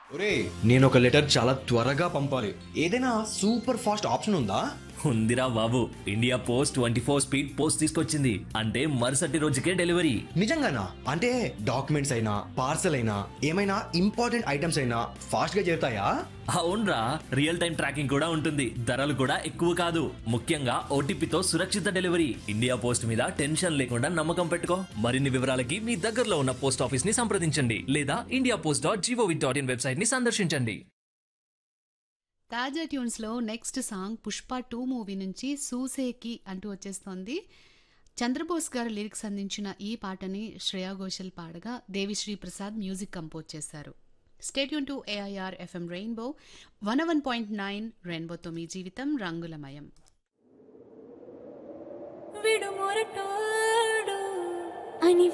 ఒరే నేను ఒక లెటర్ చాలా త్వరగా పంపాలి ఏదైనా సూపర్ ఫాస్ట్ ఆప్షన్ ఉందా ఉందిరా బాబు India post twenty four speed post తీసుకొచ్చింది అంటే మరుసటి రోజుకే డెలివరీ నిజంగానా అంటే డాక్యుమెంట్స్ అయినా పార్సల్ అయినా ఏమైనా ఇంపార్టెంట్ ఐటమ్స్ అయినా ఫాస్ట్ గా చేరుతాయా అవునరా రియల్ టైం ట్రాకింగ్ కూడా ఉంటుంది ధరలు కూడా ఎక్కువ కాదు ముఖ్యంగా ఓటీపీతో సురక్షిత డెలివరీ ఇండియా పోస్ట్ మీద టెన్షన్ లేకుండా నమ్మకం పెట్టుకో మరిన్ని వివరాలకి మీ దగ్గరలో ఉన్న పోస్ట్ ఆఫీస్ ని సంప్రదించండి లేదా India post dot gov dot in website ని సందర్శించండి తాజా ట్యూన్స్లో next song Pushpa two movie నుంచి సూసేకి అంటూ వచ్చేస్తోంది చంద్రబోస్ గారు లిరిక్స్ అందించిన ఈ పాటని శ్రేయా ఘోషల్ పాడగా దేవిశ్రీ ప్రసాద్ మ్యూజిక్ కంపోజ్ చేశారు stay tune to AIR FM rainbow one one point nine రెయిన్బోతో మీ జీవితం రంగులమయం విడుమొరటోడు అని